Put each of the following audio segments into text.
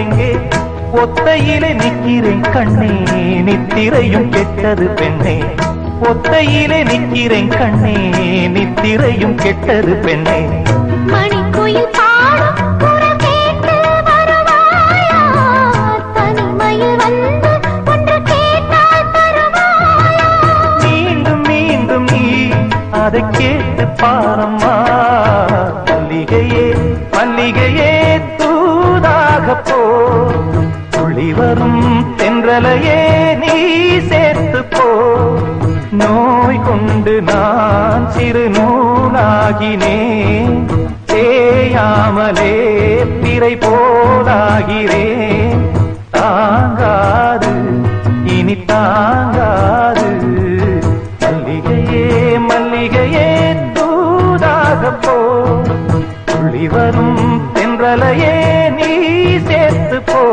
எங்கெங்கே ஒத்தையிலே நிக்கிறேன் கண்ணே நித்திரையும் கெட்டது பெண்ணே ஒத்தையிலே நிக்கிறேன் கண்ணே நித்திரையும் கெட்டது பெண்ணே மணிக்குயில் பாடும் குரல் கேட்டு வருவாயா தனிமையில் வந்து ஒன்று கேட்டால் தருவாயா மீண்டும் மீண்டும் நீ அதை கேட்டு பாரம்மா மல்லிகையே மல்லிகையே தூதாக போ துளி வரும் தென்றலையே நீ சேர்த்து போ நோய் கொண்டு நான் சிறு நூலாகினேன் தேயாமலே பிறை போலாகிறேன் தாங்காது இனி தாங்காது மல்லிகையே மல்லிகையே தூதாக போ துள்ளி வரும் தென்றலையே நீ சேர்த்து போ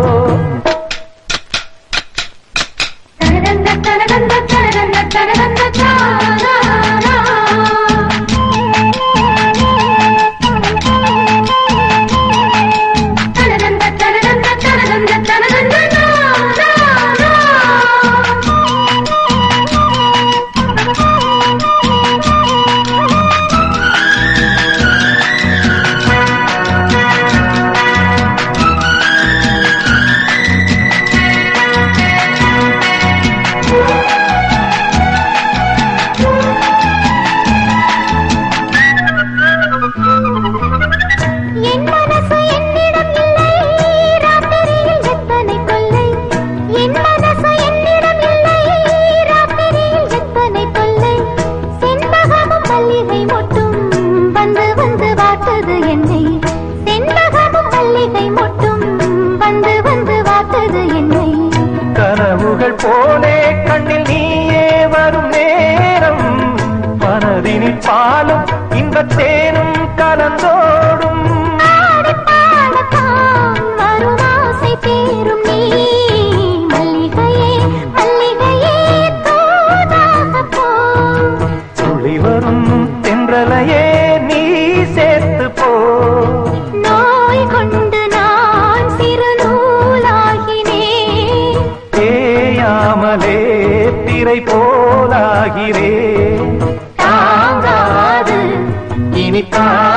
தனதந்த தனதந்த தனதந்த தனதந்த தாராரா. தனதந்த தனதந்த தனதந்த தனதந்த தாராரா. என் மனசு என்னிடம் இல்லை ராத்திரியில் எத்தனை தொல்லை என் மனசு என்னிடம் இல்லை ராத்திரியில் எத்தனை தொல்லை செண்பகமும் மல்லிகை மொட்டும் வந்து வந்து வாட்டது என்னை செண்பகமும் மல்லிகை மொட்டும் வந்து வந்து வாட்டது என்னை கனவுகள் போலே கண்ணில் நீயே வரும் நேரம் மனதினில் பாலும் இன்பத்தேனும் கலந்தோடும் ஆடிப் பாடத்தான் வரும் ஆசை தீரும் நீ. மல்லிகையே, மல்லிகையே, தூதாகப் போ. துளி வரும் தென்றலையே நீ சேர்த்து போ நோய் கொண்டு நான் சிறு நூலாகினேன். தேயாமலே திரை போலாகிறேன் தாங்காது இனி தான்